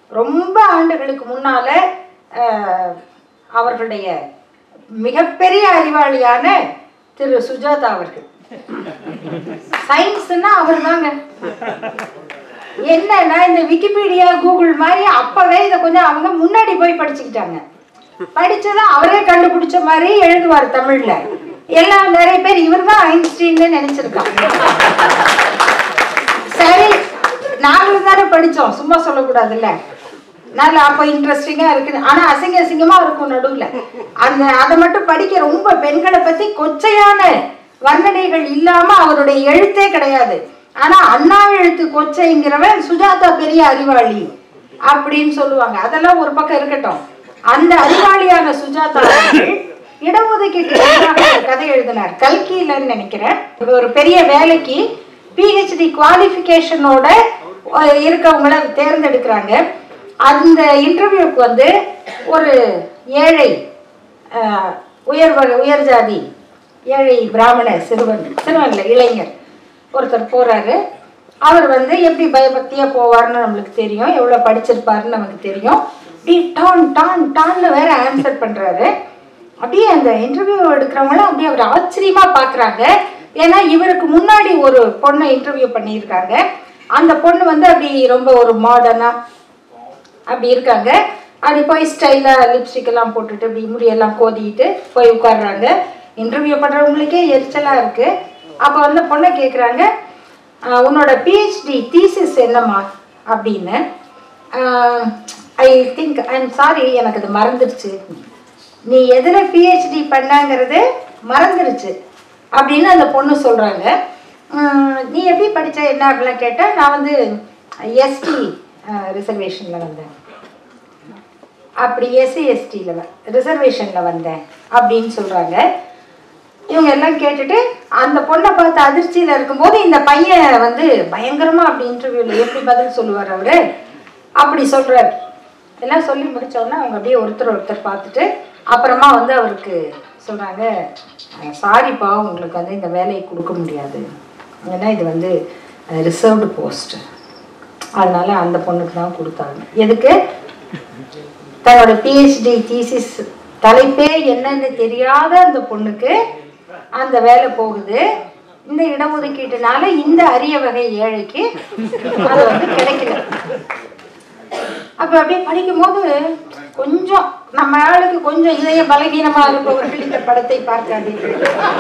ரொம்ப ஆண்டுகளுக்கு முன்னால அஹ், அவர்களுடைய மிகப்பெரிய அறிவாளியான திரு சுஜாதா அவர்கள் சயின்ஸ்னா அவர் தாங்க என்னன்னா இந்த விக்கிபீடியா கூகுள் மாதிரி அப்பவே இதை கொஞ்சம் அவங்க முன்னாடி போய் படிச்சுக்கிட்டாங்க படிச்சதை அவரே கண்டுபிடிச்ச மாதிரி எழுதுவார் தமிழ்ல எல்லாம் நிறைய பேர் இவர் தான் ஐன்ஸ்டீன்னு நினைச்சிருக்காங்க சரி நாங்களும் தானே படிச்சோம் சும்மா சொல்லக்கூடாதுல்ல நல்ல அப்போ இன்ட்ரெஸ்டிங்காக இருக்குது ஆனால் அசிங்க அசிங்கமாக இருக்கும் நடுவில் அந்த அதை மட்டும் படிக்க ரொம்ப பெண்களை பற்றி கொச்சையான வர்ணனைகள் இல்லாமல் அவருடைய எழுத்தே கிடையாது ஆனால் அண்ணா எழுத்து கொச்சைங்கிறவன் சுஜாதா பெரிய அறிவாளி அப்படின்னு சொல்லுவாங்க அதெல்லாம் ஒரு பக்கம் இருக்கட்டும் அந்த அறிவாளியான சுஜாதா அவர்கள் இடஒதுக்கீட்டு எதிராக ஒரு கதை எழுதினார் கல்கிலன்னு நினைக்கிறேன் ஒரு பெரிய வேலைக்கு பிஹெச்டி குவாலிஃபிகேஷனோட இருக்கவங்கள தேர்ந்தெடுக்கிறாங்க அந்த இன்டர்வியூக்கு வந்து ஒரு ஏழை அஹ், உயர் வக- உயர் ஜாதி ஏழை பிராமண சிறுவன் சிறுவன் இல்லை இளைஞர் ஒருத்தர் போறாரு அவர் வந்து எப்படி பயபக்தியா போவார்னு நம்மளுக்கு தெரியும் எவ்வளவு படிச்சிருப்பாருன்னு நமக்கு தெரியும் அப்படி டான் டான் டான்னு வேற ஆன்சர் பண்றாரு அப்படியே அந்த இன்டர்வியூ எடுக்கிறவங்களும் அப்படியே அவர் ஆச்சரியமா பார்க்கறாங்க ஏன்னா இவருக்கு முன்னாடி ஒரு பொண்ணை இன்டர்வியூ பண்ணியிருக்காங்க அந்த பொண்ணு வந்து அப்படி ரொம்ப ஒரு மாடர்னா அப்படி இருக்காங்க அப்படி போய் ஸ்டைலாக லிப்ஸ்டிக் எல்லாம் போட்டுட்டு இப்படி முடியெல்லாம் கோதிட்டு போய் உட்கார்றாங்க இன்டர்வியூ பண்ணுறவங்களுக்கே எரிச்சலாக இருக்கு அப்போ வந்து பொண்ணை கேட்குறாங்க உன்னோட பிஹெச்டி தீசிஸ் என்னம்மா அப்படின்னு ஐ திங்க் ஐம் சாரி எனக்கு அது மறந்துடுச்சு நீ எதில் பிஹெச்டி பண்ணாங்கிறது மறந்துடுச்சு அப்படின்னு அந்த பொண்ணு சொல்கிறாங்க நீ எப்படி படிச்ச என்ன அப்படிலாம் கேட்டால் நான் வந்து எஸ்டி ரிசர்வேஷனில் வந்தேன் அப்படி எஸ்சி எஸ்டியில் ரிசர்வேஷனில் வந்தேன் அப்படின்னு சொல்கிறாங்க இவங்க எல்லாம் கேட்டுட்டு அந்த பொண்ணை பார்த்து அதிர்ச்சியில் இருக்கும்போது இந்த பையன் வந்து பயங்கரமாக அப்படி இன்டர்வியூவில் எப்படி பதில் சொல்லுவார் அவர் அப்படி சொல்கிறார் எல்லாம் சொல்லி முடிச்சோடனே அவங்க அப்படியே ஒருத்தர் ஒருத்தர் பார்த்துட்டு அப்புறமா வந்து அவருக்கு சொல்கிறாங்க சாரிப்பா உங்களுக்கு வந்து இந்த வேலையை கொடுக்க முடியாது ஏன்னா இது வந்து ரிசர்வ்டு போஸ்ட் அதனால அந்த பொண்ணுக்கு தான் கொடுத்தாங்க எதுக்கு தன்னோட பிஹெச்டி தீசிஸ் தலைப்பே என்னன்னு தெரியாத அந்த பொண்ணுக்கு அந்த வேலை போகுது இந்த இடஒதுக்கீட்டுனால இந்த அரிய வகை ஏழைக்கு அது வந்து கிடைக்கல அப்ப அப்படியே படிக்கும்போது கொஞ்சம் நம்ம ஆளுக்கு கொஞ்சம் இதய பலகீனமா இருப்பவர்கள் இந்த படத்தை பார்க்காதீர்கள்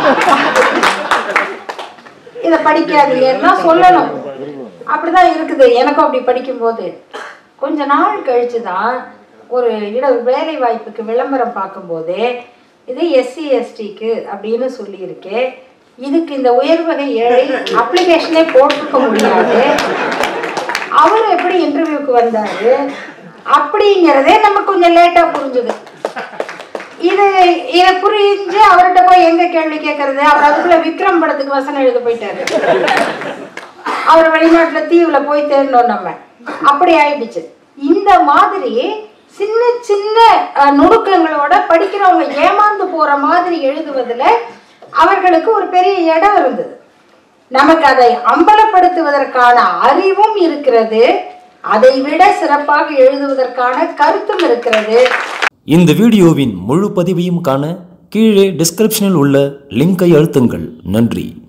இதை படிக்காதீங்கன்னா சொல்லணும் அப்படிதான் இருக்குது எனக்கும் அப்படி படிக்கும்போது கொஞ்ச நாள் கழிச்சு தான் ஒரு இட வேலை வாய்ப்புக்கு விளம்பரம் பார்க்கும்போது இது எஸ்சி எஸ்டிக்கு அப்படின்னு சொல்லியிருக்கு இதுக்கு இந்த உயர்வகை ஏழை அப்ளிகேஷனே போட்டிருக்க முடியாது அவர் எப்படி இன்டர்வியூக்கு வந்தாரு அப்படிங்கிறதே நமக்கு கொஞ்சம் லேட்டாக புரிஞ்சுது இது இதை புரிஞ்சு அவர்கிட்ட போய் எங்க கேள்வி கேட்கறது அவர் அதுக்குள்ள விக்ரம் படத்துக்கு வசனம் எழுத போயிட்டாரு அவர் வெளிநாட்டுல தீவுல போய் தேடணும் நம்ம அப்படி ஆயிடுச்சு இந்த மாதிரி சின்ன சின்ன அஹ், நுணுக்கங்களோட படிக்கிறவங்க ஏமாந்து போற மாதிரி எழுதுவதுல அவர்களுக்கு ஒரு பெரிய இடம் இருந்தது நமக்கு அதை அம்பலப்படுத்துவதற்கான அறிவும் இருக்கிறது அதை விட சிறப்பாக எழுதுவதற்கான கருத்தும் இருக்கிறது இந்த வீடியோவின் முழு பதிவையும் காண கீழே டிஸ்கிரிப்ஷனில் உள்ள லிங்கை அழுத்துங்கள் நன்றி